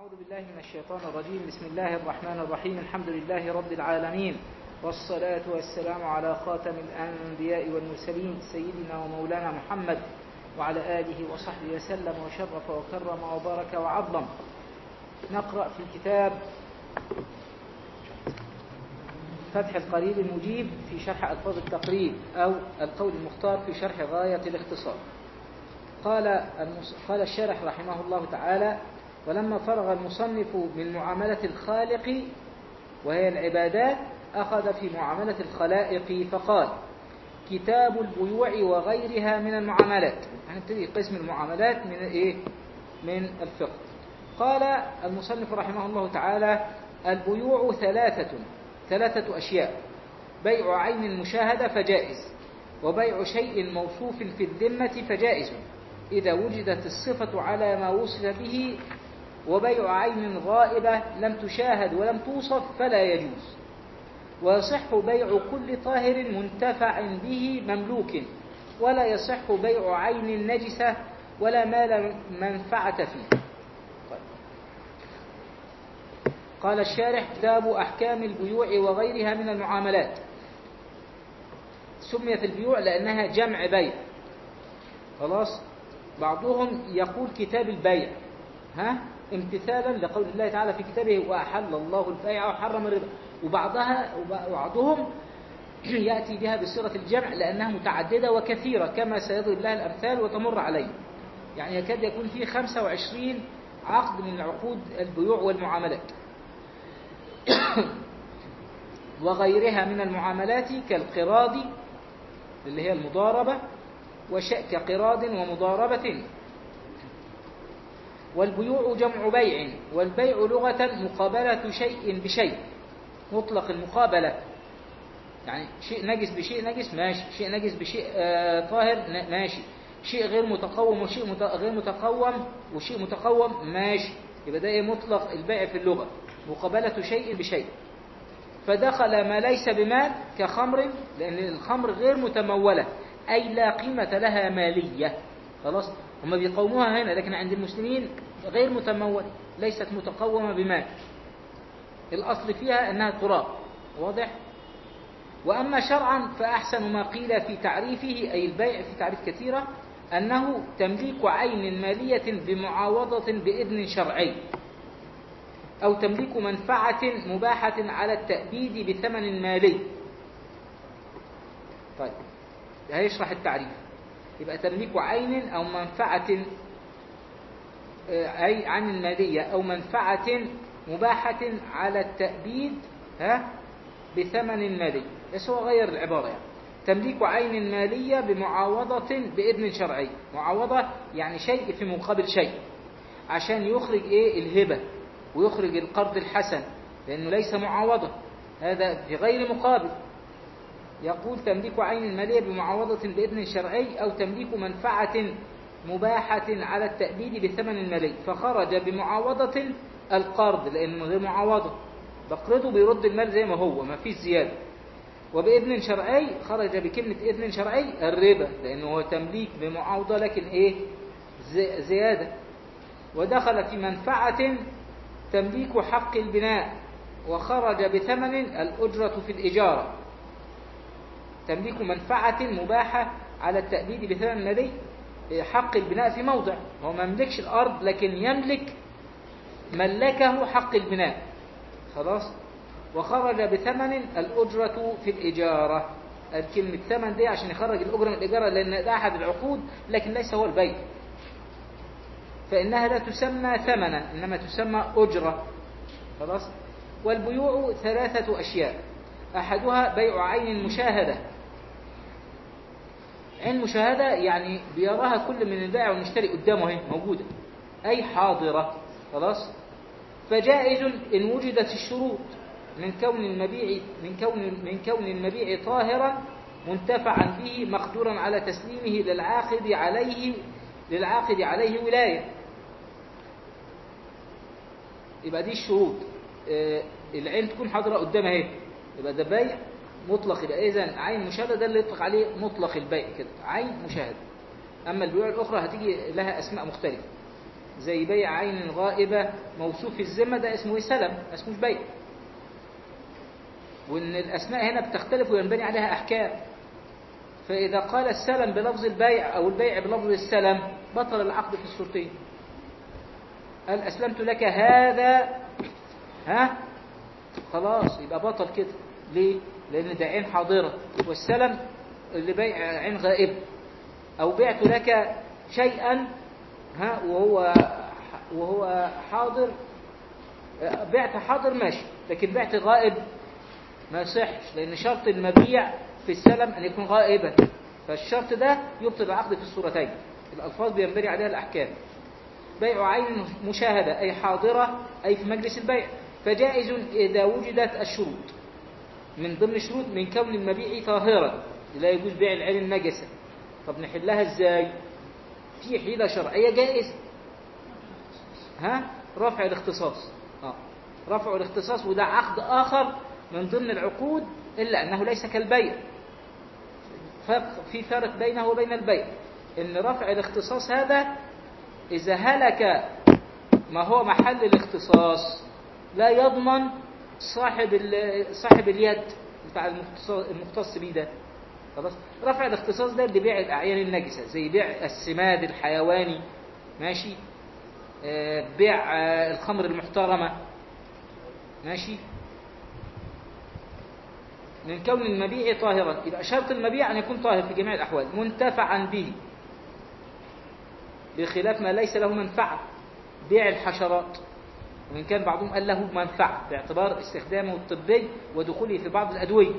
أعوذ بالله من الشيطان الرجيم بسم الله الرحمن الرحيم الحمد لله رب العالمين والصلاة والسلام على خاتم الأنبياء والمرسلين سيدنا ومولانا محمد وعلى آله وصحبه وسلم وشرف وكرم وبارك وعظم نقرأ في كتاب فتح القريب المجيب في شرح ألفاظ التقريب أو القول المختار في شرح غاية الاختصار قال المص... قال الشارح رحمه الله تعالى ولما فرغ المصنف من معاملة الخالق وهي العبادات أخذ في معاملة الخلائق فقال كتاب البيوع وغيرها من المعاملات هنبتدي قسم المعاملات من ايه من الفقه قال المصنف رحمه الله تعالى البيوع ثلاثة ثلاثة أشياء بيع عين مشاهدة فجائز وبيع شيء موصوف في الذمة فجائز إذا وجدت الصفة على ما وصف به وبيع عين غائبة لم تشاهد ولم توصف فلا يجوز ويصح بيع كل طاهر منتفع به مملوك ولا يصح بيع عين نجسة ولا مال منفعة فيه قال الشارح كتاب أحكام البيوع وغيرها من المعاملات سميت البيوع لأنها جمع بيع خلاص بعضهم يقول كتاب البيع ها امتثالا لقول الله تعالى في كتابه وأحل الله البيع وحرم الربا وبعضها وبعضهم يأتي بها بصيغة الجمع لأنها متعددة وكثيرة كما سيضرب لها الأمثال وتمر عليه يعني يكاد يكون فيه 25 عقد من عقود البيوع والمعاملات وغيرها من المعاملات كالقراض اللي هي المضاربة كقراض ومضاربة والبيوع جمع بيع والبيع لغة مقابلة شيء بشيء مطلق المقابلة يعني شيء نجس بشيء نجس ماشي شيء نجس بشيء آه طاهر ماشي شيء غير متقوم وشيء مت... غير متقوم وشيء متقوم ماشي يبقى ده مطلق البيع في اللغة مقابلة شيء بشيء فدخل ما ليس بمال كخمر لأن الخمر غير متمولة أي لا قيمة لها مالية خلاص هم بيقوموها هنا لكن عند المسلمين غير متمول ليست متقومة بمال الأصل فيها أنها تراب واضح وأما شرعا فأحسن ما قيل في تعريفه أي البيع في تعريف كثيرة أنه تمليك عين مالية بمعاوضة بإذن شرعي أو تمليك منفعة مباحة على التأبيد بثمن مالي طيب هيشرح التعريف يبقى تمليك عين أو منفعة أي عن مالية أو منفعة مباحة على التأبيد ها بثمن مالي بس هو غير العبارة يعني تمليك عين مالية بمعاوضة بإذن شرعي معاوضة يعني شيء في مقابل شيء عشان يخرج إيه الهبة ويخرج القرض الحسن لأنه ليس معاوضة هذا في غير مقابل يقول تمليك عين مالية بمعاوضة بإذن شرعي أو تمليك منفعة مباحة على التأبيد بثمن مالي فخرج بمعاوضة القرض لأنه غير معاوضة بقرضه بيرد المال زي ما هو ما فيش زيادة وبإذن شرعي خرج بكلمة إذن شرعي الربا لأنه هو تمليك بمعاوضة لكن إيه زيادة ودخل في منفعة تمليك حق البناء وخرج بثمن الأجرة في الإجارة تمليك منفعة مباحة على التأبيد بثمن مالي حق البناء في موضع هو ما يملكش الأرض لكن يملك ملكه حق البناء خلاص وخرج بثمن الأجرة في الإجارة الكلمة ثمن دي عشان يخرج الأجرة من الإجارة لأن ده أحد العقود لكن ليس هو البيع فإنها لا تسمى ثمنا إنما تسمى أجرة خلاص والبيوع ثلاثة أشياء أحدها بيع عين مشاهدة عين مشاهدة يعني بيراها كل من البائع والمشتري قدامه اهي موجودة أي حاضرة خلاص فجائز إن وجدت الشروط من كون المبيع من كون من كون المبيع طاهرا منتفعا به مقدورا على تسليمه للعاقد عليه للعاقد عليه ولاية يبقى دي الشروط آه العين تكون حاضرة قدامها اهي يبقى ده بيع مطلق يبقى اذا عين مشاهدة ده اللي يطلق عليه مطلق البيع كده عين مشاهدة أما البيوع الأخرى هتيجي لها أسماء مختلفة زي بيع عين غائبة موصوف الذمة ده اسمه إيه؟ سلم ما اسموش بيع وإن الأسماء هنا بتختلف وينبني عليها أحكام فإذا قال السلم بلفظ البيع أو البيع بلفظ السلم بطل العقد في الصورتين قال أسلمت لك هذا ها خلاص يبقى بطل كده ليه؟ لأن ده عين حاضرة والسلم اللي بيع عين غائب أو بعت لك شيئا ها وهو وهو حاضر بعت حاضر ماشي لكن بعت غائب ما يصحش لأن شرط المبيع في السلم أن يكون غائبا فالشرط ده يبطل العقد في الصورتين الألفاظ بينبني عليها الأحكام بيع عين مشاهدة أي حاضرة أي في مجلس البيع فجائز إذا وجدت الشروط من ضمن الشروط من كون المبيع طاهرا لا يجوز بيع العين النجسة طب نحلها ازاي في حيلة شرعية جائزة ها رفع الاختصاص آه. رفع الاختصاص وده عقد آخر من ضمن العقود إلا أنه ليس كالبيع فرق في فرق بينه وبين البيع إن رفع الاختصاص هذا إذا هلك ما هو محل الاختصاص لا يضمن صاحب صاحب اليد بتاع المختص بيه ده خلاص رفع الاختصاص ده لبيع الاعيان النجسه زي بيع السماد الحيواني ماشي آه بيع آه الخمر المحترمه ماشي من كون المبيع طاهرا يبقى شرط المبيع ان يكون طاهر في جميع الاحوال منتفعا به بخلاف ما ليس له منفعه بيع الحشرات وإن كان بعضهم قال له منفعة باعتبار استخدامه الطبي ودخوله في بعض الأدوية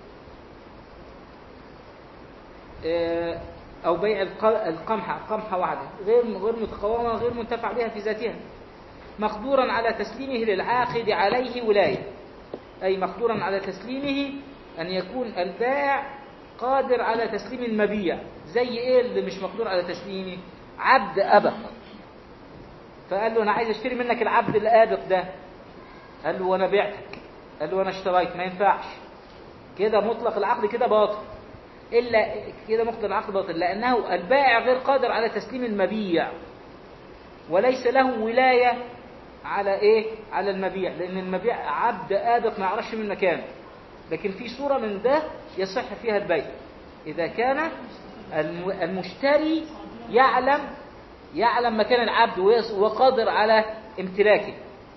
أو بيع القمحة قمحة واحدة غير غير متقومة غير منتفع بها في ذاتها مقدورا على تسليمه للعاقد عليه ولاية أي مقدورا على تسليمه أن يكون البائع قادر على تسليم المبيع زي إيه اللي مش مقدور على تسليمه عبد أبق فقال له أنا عايز أشتري منك العبد الآبق ده قال له وأنا بعتك قال له وأنا اشتريت ما ينفعش كده مطلق العقد كده باطل إلا كده مطلق العقد باطل لأنه البائع غير قادر على تسليم المبيع وليس له ولاية على إيه؟ على المبيع لأن المبيع عبد آبق ما يعرفش من مكانه لكن في صورة من ده يصح فيها البيع إذا كان المشتري يعلم يعلم مكان العبد وقادر على امتلاكه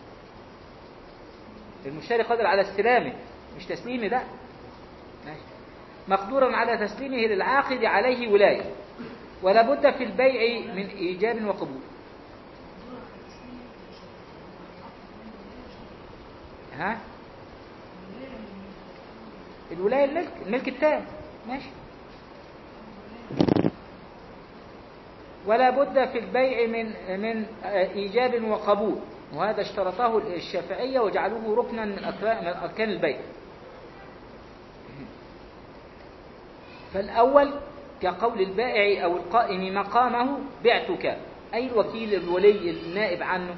المشتري قادر على استلامه مش تسليمه لا مقدورا على تسليمه للعاقد عليه ولاية ولا بد في البيع من إيجاب وقبول ها الولاية الملك الملك التام ماشي ولا بد في البيع من من إيجاب وقبول وهذا اشترطه الشافعية وجعلوه ركنا من أركان البيع فالأول كقول البائع أو القائم مقامه بعتك أي الوكيل الولي النائب عنه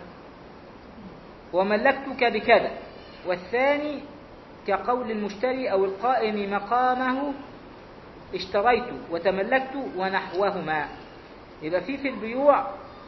وملكتك بكذا والثاني كقول المشتري أو القائم مقامه اشتريت وتملكت ونحوهما يبقى في في البيوع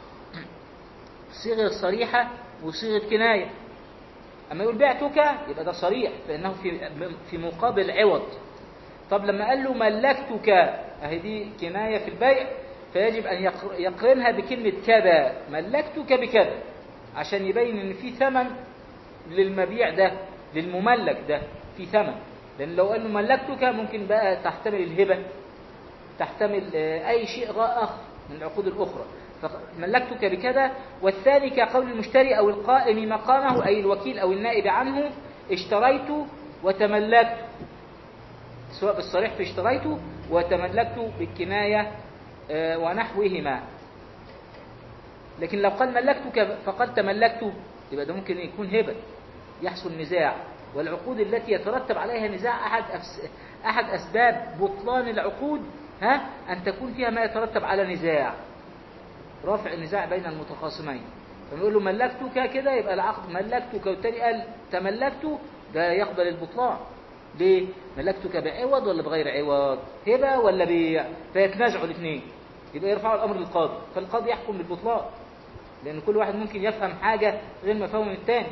صيغة صريحة وصيغة كناية أما يقول بعتك يبقى ده صريح فإنه في في مقابل عوض طب لما قال له ملكتك أهي دي كناية في البيع فيجب أن يقرنها بكلمة كذا ملكتك بكذا عشان يبين إن في ثمن للمبيع ده للمملك ده في ثمن لأن لو قال له ملكتك ممكن بقى تحتمل الهبة تحتمل أي شيء آخر من العقود الأخرى فملكتك بكذا والثاني كقول المشتري أو القائم مقامه أي الوكيل أو النائب عنه اشتريت وتملكت سواء بالصريح في اشتريت وتملكت بالكناية ونحوهما لكن لو قال ملكتك فقد تملكت يبقى ده ممكن يكون هبة يحصل نزاع والعقود التي يترتب عليها نزاع أحد أحد أسباب بطلان العقود ها أن تكون فيها ما يترتب على نزاع رفع النزاع بين المتخاصمين فنقول له ملكتك كده يبقى العقد ملكتك والتاني قال تملكت ده يقبل البطلان ليه؟ ملكتك بعوض ولا بغير عوض؟ هبة ولا بيع؟ فيتنازعوا الاثنين يبقى يرفعوا الأمر للقاضي فالقاضي يحكم بالبطلان لأن كل واحد ممكن يفهم حاجة غير مفهوم التاني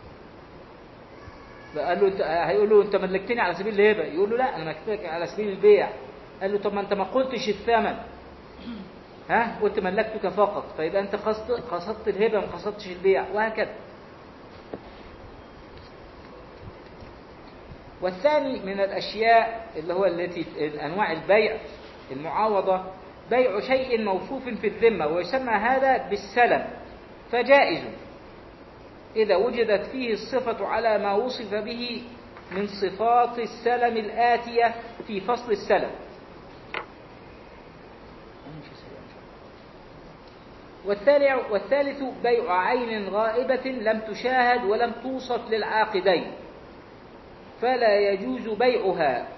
قال له انت هيقول له انت ملكتني على سبيل الهبه يقول له لا انا ملكتك على سبيل البيع قال له طب ما انت ما قلتش الثمن ها قلت ملكتك فقط فيبقى انت قصدت قصدت الهبه ما قصدتش البيع وهكذا والثاني من الاشياء اللي هو التي انواع البيع المعاوضه بيع شيء موصوف في الذمه ويسمى هذا بالسلم فجائز إذا وجدت فيه الصفة على ما وصف به من صفات السلم الآتية في فصل السلم والثالث, والثالث بيع عين غائبة لم تشاهد ولم توصف للعاقدين فلا يجوز بيعها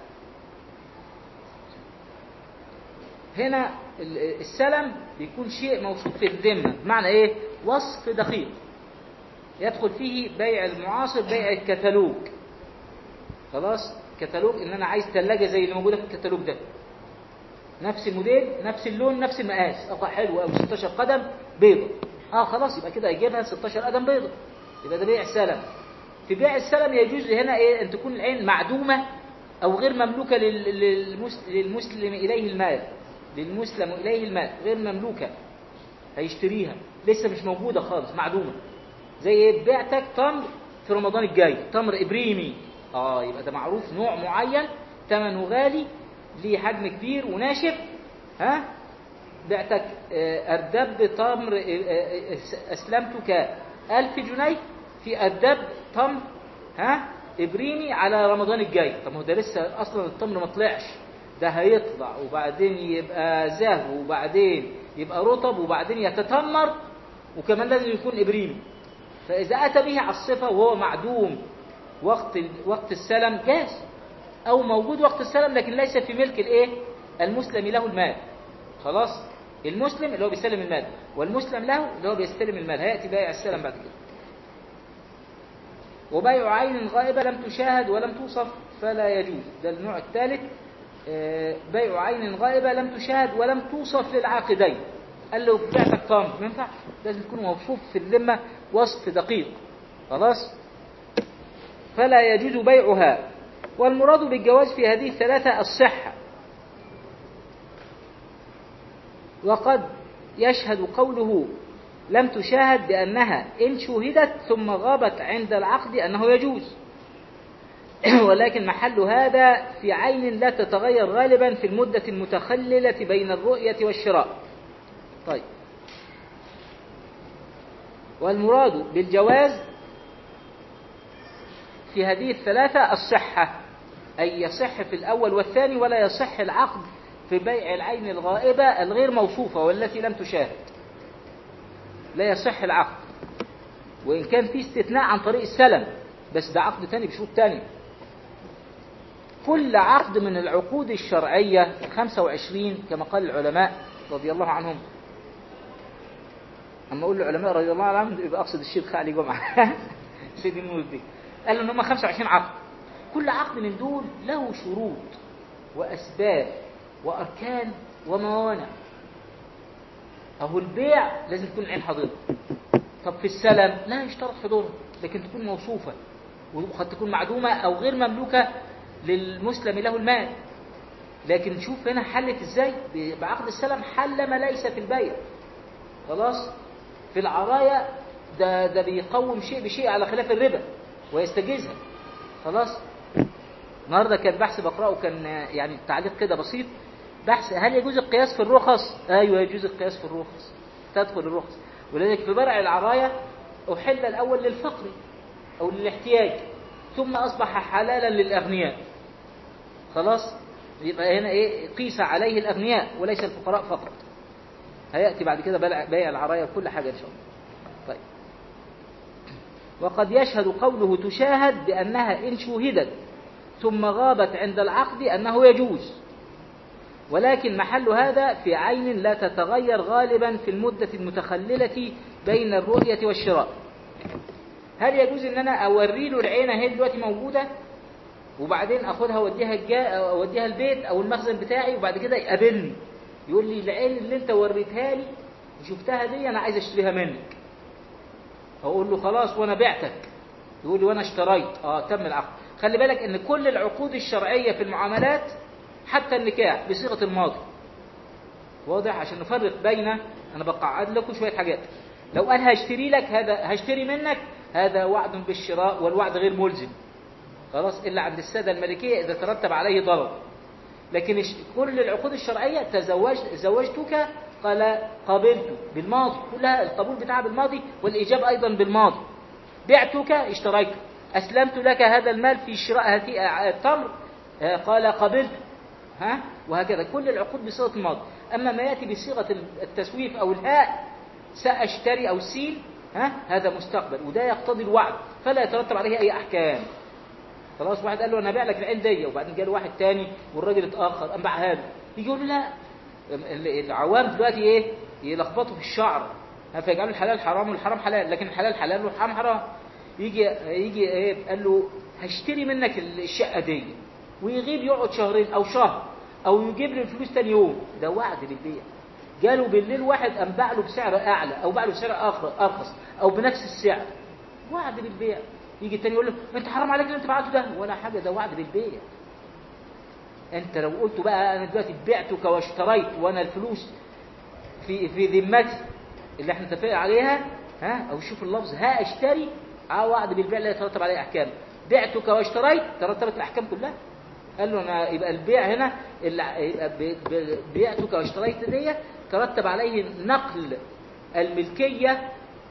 هنا السلم بيكون شيء موصوف في الذمة معنى ايه وصف دقيق يدخل فيه بيع المعاصر بيع الكتالوج خلاص كتالوج ان انا عايز ثلاجه زي اللي موجوده في الكتالوج ده نفس الموديل نفس اللون نفس المقاس اه حلو قوي 16 قدم بيضه اه خلاص يبقى كده يجيبها 16 قدم بيضه يبقى ده بيع سلم في بيع السلم يجوز هنا ايه ان تكون العين معدومه او غير مملوكه للمسلم اليه المال للمسلم اليه المال غير مملوكه هيشتريها لسه مش موجوده خالص معدومه زي ايه بعتك تمر في رمضان الجاي تمر ابريمي اه يبقى ده معروف نوع معين ثمنه غالي ليه حجم كبير وناشف ها بعتك اردب تمر اسلمتك ألف جنيه في اردب تمر ها ابريمي على رمضان الجاي طب ما هو ده لسه اصلا التمر ما طلعش ده هيطلع وبعدين يبقى زهو وبعدين يبقى رطب وبعدين يتتمر وكمان لازم يكون ابريمي فإذا أتى به على الصفة وهو معدوم وقت وقت السلم جاز أو موجود وقت السلم لكن ليس في ملك الإيه؟ المسلم له المال خلاص المسلم اللي هو بيستلم المال والمسلم له اللي هو بيستلم المال هيأتي بيع السلم بعد كده وبيع عين غائبة لم تشاهد ولم توصف فلا يجوز ده النوع الثالث بيع عين غائبة لم تشاهد ولم توصف للعاقدين قال له بعتك تمر ما ينفعش لازم يكون موصوف في الذمة وصف دقيق خلاص فلا يجوز بيعها والمراد بالجواز في هذه الثلاثة الصحة وقد يشهد قوله لم تشاهد بأنها إن شوهدت ثم غابت عند العقد أنه يجوز ولكن محل هذا في عين لا تتغير غالبا في المدة المتخللة بين الرؤية والشراء طيب والمراد بالجواز في هذه الثلاثة الصحة أي يصح في الأول والثاني ولا يصح العقد في بيع العين الغائبة الغير موصوفة والتي لم تشاهد لا يصح العقد وإن كان في استثناء عن طريق السلم بس ده عقد تاني بشروط تانية كل عقد من العقود الشرعية 25 كما قال العلماء رضي الله عنهم اما اقول العلماء رضي الله عنهم يبقى اقصد الشيخ علي جمعه سيدي النور الدين قال ان هم 25 عقد كل عقد من دول له شروط واسباب واركان وموانع اهو البيع لازم تكون العين حاضره طب في السلم لا يشترط حضورها لكن تكون موصوفه وقد تكون معدومه او غير مملوكه للمسلم له المال لكن شوف هنا حلت ازاي بعقد السلم حل ما ليس في البيع خلاص في العرايا ده ده بيقوم شيء بشيء على خلاف الربا ويستجيزها خلاص النهارده كان بحث بقراه كان يعني تعليق كده بسيط بحث هل يجوز القياس في الرخص؟ ايوه يجوز القياس في الرخص تدخل الرخص ولذلك في برع العرايا احل الاول للفقر او للاحتياج ثم اصبح حلالا للاغنياء خلاص يبقى هنا ايه قيس عليه الاغنياء وليس الفقراء فقط هياتي بعد كده بيع العرايا وكل حاجه ان شاء الله طيب وقد يشهد قوله تشاهد بانها ان شوهدت ثم غابت عند العقد انه يجوز ولكن محل هذا في عين لا تتغير غالبا في المدة المتخللة بين الرؤية والشراء هل يجوز ان انا اوري له العين اهي دلوقتي موجودة وبعدين اخدها اوديها الجا اوديها البيت او المخزن بتاعي وبعد كده يقابلني يقول لي العين اللي انت وريتها لي وشفتها دي انا عايز اشتريها منك اقول له خلاص وانا بعتك يقول لي وانا اشتريت اه تم العقد خلي بالك ان كل العقود الشرعيه في المعاملات حتى النكاح بصيغه الماضي واضح عشان نفرق بين انا بقعد لكم شويه حاجات لو قال هشتري لك هذا هشتري منك هذا وعد بالشراء والوعد غير ملزم خلاص الا عند الساده الملكيه اذا ترتب عليه ضرر لكن الش- كل العقود الشرعيه تزوج زوجتك قال قابلت بالماضي كلها القبول بتاعها بالماضي والايجاب ايضا بالماضي بعتك اشتريت اسلمت لك هذا المال في شراء هذه التمر آه، قال قبلت ها وهكذا كل العقود بصيغه الماضي اما ما ياتي بصيغه التسويف او الهاء ساشتري او السين ها هذا مستقبل وده يقتضي الوعد فلا يترتب عليه اي احكام خلاص واحد قال له انا بايع لك العين دي وبعدين جاله واحد تاني والراجل اتاخر قام باعها له يجي يقول له لا ال- العوام دلوقتي ايه يلخبطوا في الشعر ها، فيجعلوا الحلال حرام والحرام حلال لكن الحلال حلال والحرام حرام يجي يجي ايه قال له هشتري منك الشقه دي ويغيب يقعد شهرين او شهر او يجيب له الفلوس تاني يوم ده وعد بالبيع جاله بالليل واحد قام باع له بسعر اعلى او باع له بسعر آخر- ارخص او بنفس السعر وعد بالبيع يجي التاني يقول له انت حرام عليك اللي انت بعته ده ولا حاجه ده وعد بالبيع انت لو قلت بقى انا دلوقتي بعتك واشتريت وانا الفلوس في في ذمتي اللي احنا اتفقنا عليها ها او شوف اللفظ ها اشتري اه وعد بالبيع لا يترتب عليه احكام بعتك واشتريت ترتبت الاحكام كلها قال له انا يبقى البيع هنا اللي يبقى ب- ب- بعتك واشتريت دي ترتب عليه نقل الملكيه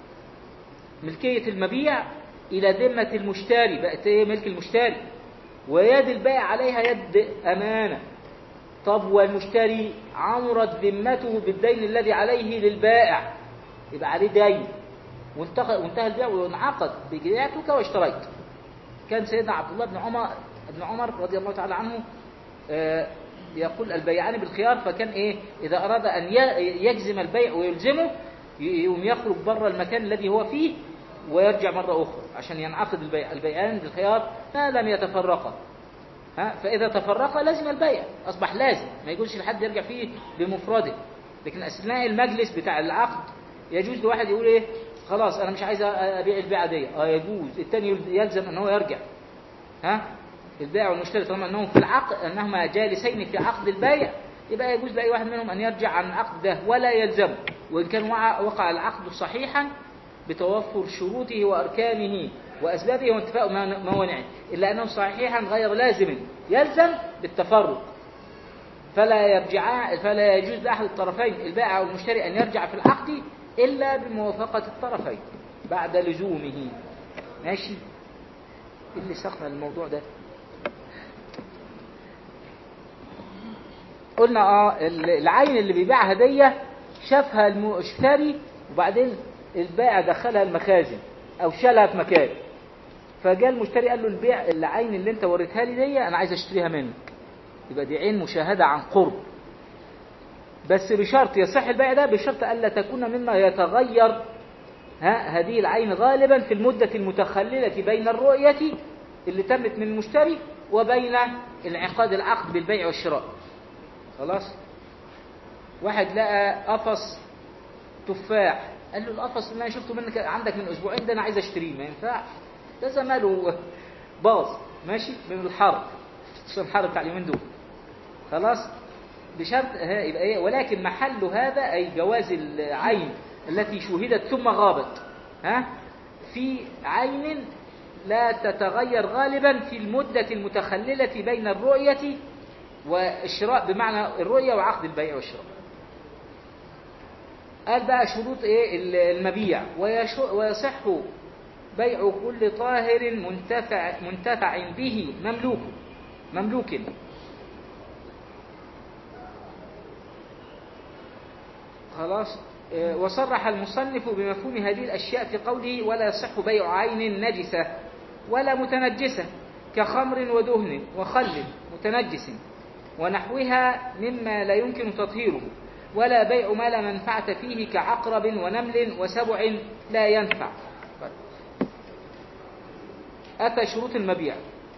ملكيه المبيع الى ذمه المشتري بقت ايه ملك المشتري ويد البائع عليها يد امانه طب والمشتري عمرت ذمته بالدين الذي عليه للبائع يبقى عليه دين وانتهى وانتهى البيع وانعقد ببيعتك واشتريت كان سيدنا عبد الله بن عمر بن عمر رضي الله تعالى عنه آه، يقول البيعان بالخيار فكان ايه اذا اراد ان ي- يجزم البيع ويلزمه ي- يقوم يخرج بره المكان الذي هو فيه ويرجع مره اخرى عشان ينعقد البيع البيعان بالخيار ما لم يتفرقا ها فاذا تفرقا لازم البيع اصبح لازم ما يجوزش لحد يرجع فيه بمفرده لكن اثناء المجلس بتاع العقد يجوز لواحد يقول ايه خلاص انا مش عايز ابيع البيعه دي اه يجوز الثاني يلزم ان هو يرجع ها البائع والمشتري طالما انهم في العقد انهما جالسين في عقد البيع يبقى يجوز لاي واحد منهم ان يرجع عن العقد ده ولا يلزمه وان كان وقع, وقع العقد صحيحا بتوفر شروطه واركانه واسبابه وانتفاء موانعه الا انه صحيحا غير لازم يلزم بالتفرق فلا يرجع فلا يجوز لاحد الطرفين البائع او المشتري ان يرجع في العقد الا بموافقه الطرفين بعد لزومه ماشي إيه اللي سخن الموضوع ده قلنا اه ال- العين اللي بيبيع هديه شافها المشتري وبعدين البائع دخلها المخازن او شالها في مكان فجاء المشتري قال له البيع العين اللي انت وريتها لي دي انا عايز اشتريها منك يبقى دي عين مشاهده عن قرب بس بشرط يصح البيع ده بشرط الا تكون مما يتغير ها هذه العين غالبا في المدة المتخللة بين الرؤية اللي تمت من المشتري وبين انعقاد العقد بالبيع والشراء خلاص واحد لقى قفص تفاح قال له القفص اللي انا شفته منك عندك من اسبوعين ده انا عايز اشتريه ما ينفعش ده زماله باظ ماشي من الحر خصوصا الحر بتاع اليومين دول خلاص بشرط ها يبقى ايه ولكن محل هذا اي جواز العين التي شوهدت ثم غابت ها في عين لا تتغير غالبا في المدة المتخللة بين الرؤية والشراء بمعنى الرؤية وعقد البيع والشراء قال بقى شروط ايه المبيع ويش- ويصح بيع كل طاهر منتفع منتفع به مملوك مملوك خلاص آه، وصرح المصنف بمفهوم هذه الأشياء في قوله ولا يصح بيع عين نجسة ولا متنجسة كخمر ودهن وخل متنجس ونحوها مما لا يمكن تطهيره ولا بيع ما لا منفعة فيه كعقرب ونمل وسبع لا ينفع أتى شروط المبيع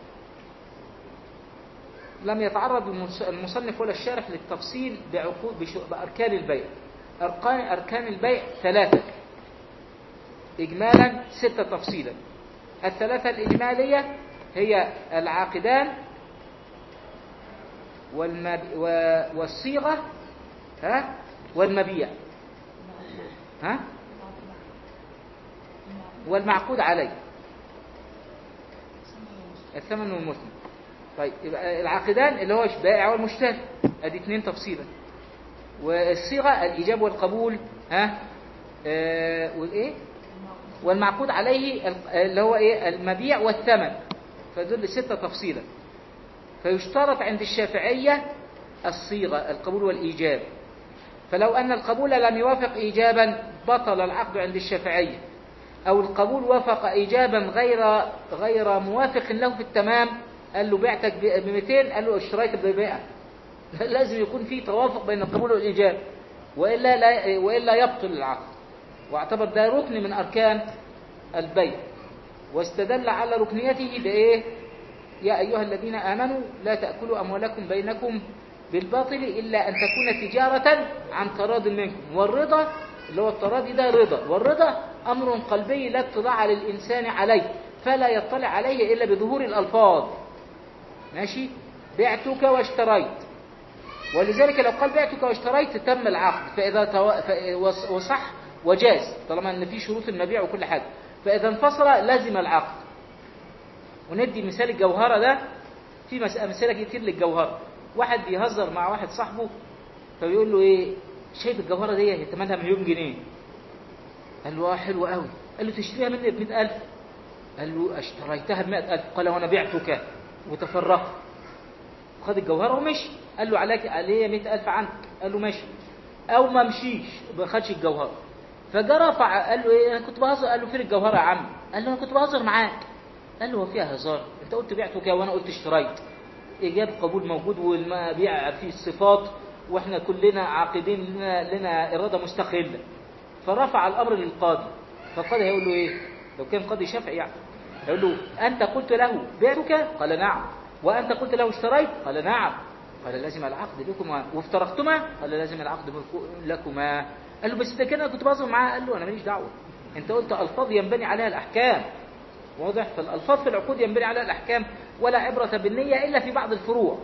لم يتعرض المص- المصنف ولا الشارح للتفصيل بعقود بش- بأركان البيع أركان أركان البيع ثلاثة إجمالا ستة تفصيلا الثلاثة الإجمالية هي العاقدان والمب... و... والصيغة ها والمبيع ها والمعقود عليه الثمن والمثمن طيب يبقى العاقدان اللي هو البائع والمشتري ادي اثنين تفصيلا والصيغه الايجاب والقبول ها آه والايه والمعقود عليه ال- اللي هو ايه المبيع والثمن فدول ستة تفصيلا فيشترط عند الشافعية الصيغة القبول والإيجاب فلو أن القبول لم يوافق إيجابا بطل العقد عند الشافعية أو القبول وافق إيجابا غير غير موافق له في التمام قال له بعتك ب 200 قال له اشتريت ب 100 لازم يكون في توافق بين القبول والإيجاب وإلا لا وإلا يبطل العقد واعتبر ده ركن من أركان البيع واستدل على ركنيته بإيه؟ يا أيها الذين آمنوا لا تأكلوا أموالكم بينكم بالباطل إلا أن تكون تجارة عن تراض منكم والرضا اللي هو التراضي ده رضا والرضا أمر قلبي لا اطلاع للإنسان عليه فلا يطلع عليه إلا بظهور الألفاظ ماشي بعتك واشتريت ولذلك لو قال بعتك واشتريت تم العقد فإذا تو... ف... وص- وصح وجاز طالما أن في شروط المبيع وكل حاجة فإذا انفصل لازم العقد وندي مثال الجوهرة ده في مس- أمثلة كتير للجوهرة واحد بيهزر مع واحد صاحبه فبيقول له إيه شايف الجوهرة دي هي ثمنها مليون جنيه قال له اه حلوة قوي قال له تشتريها مني ب 100000 قال له اشتريتها ب 100000 قال وانا بعتك وتفرقت خد الجوهرة ومشي قال له عليك عليه 100000 عنك قال له ماشي او ما مشيش ما خدش الجوهرة فجاء رفع قال له ايه انا كنت بهزر قال له فين الجوهرة يا عم قال له انا كنت بهزر معاك قال له هو فيها هزار انت قلت بعتك وانا قلت اشتريت ايجاب قبول موجود والمبيع فيه الصفات واحنا كلنا عاقدين لنا, لنا اراده مستقله فرفع الامر للقاضي فالقاضي هيقول له ايه لو كان قاضي شافعي يعني هيقول له انت قلت له بعتك قال نعم وانت قلت له اشتريت قال نعم قال لازم العقد بكما وافترقتما قال لازم العقد بكو- لكما قال له بس ده كده أنا كنت بهزر معاه قال له انا ماليش دعوه انت قلت الفاظ ينبني عليها الاحكام واضح فالالفاظ في العقود ينبني عليها الاحكام ولا عبره بالنيه الا في بعض الفروع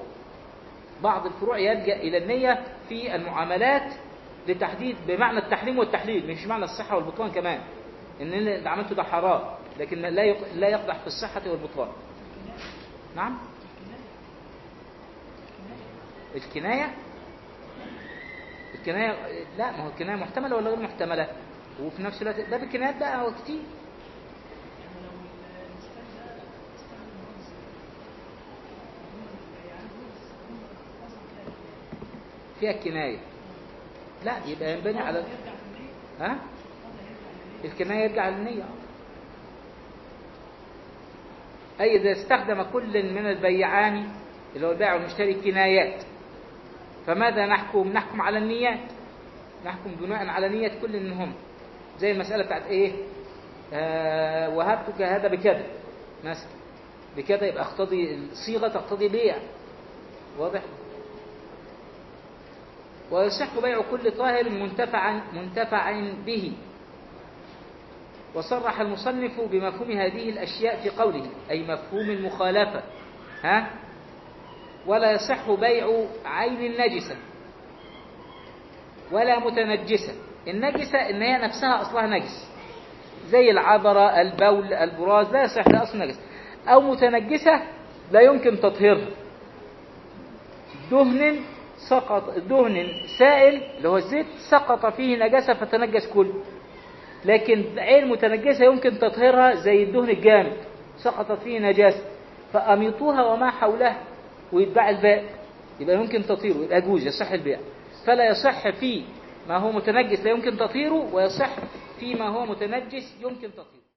بعض الفروع يلجا الى النيه في المعاملات لتحديد بمعنى التحريم والتحليل مش معنى الصحه والبطلان كمان ان اللي عملته ده حرام لكن لا يق- لا يقدح في الصحه والبطلان نعم الكنايه الكنايه لا ما هو الكنايه محتمله ولا غير محتمله وفي نفس الوقت ده بالكنايات بقى هو كتير فيها كناية لا يبقى ينبني على ها الكناية يرجع للنية أي إذا استخدم كل من البيعان اللي هو البائع والمشتري كنايات فماذا نحكم؟ نحكم على النيات نحكم بناء على نية كل منهم زي المسألة بتاعت إيه؟ آه وهبتك هذا بكذا مثلا بكذا يبقى اقتضي الصيغة تقتضي بيع واضح؟ ويصح بيع كل طاهر منتفعا منتفع به وصرح المصنف بمفهوم هذه الأشياء في قوله أي مفهوم المخالفة ها ولا يصح بيع عين النجسة ولا متنجسة النجسة إن هي نفسها أصلها نجس زي العبرة البول البراز لا يصح ده أصل نجس أو متنجسة لا يمكن تطهيرها دهن سقط دهن سائل اللي هو الزيت سقط فيه نجاسة فتنجس كله لكن عين متنجسة يمكن تطهيرها زي الدهن الجامد سقطت فيه نجاسة فأميطوها وما حولها ويتباع الباقي يبقى يمكن تطهيره يبقى يجوز يصح البيع فلا يصح في ما هو متنجس لا يمكن تطهيره ويصح فيما هو متنجس يمكن تطهيره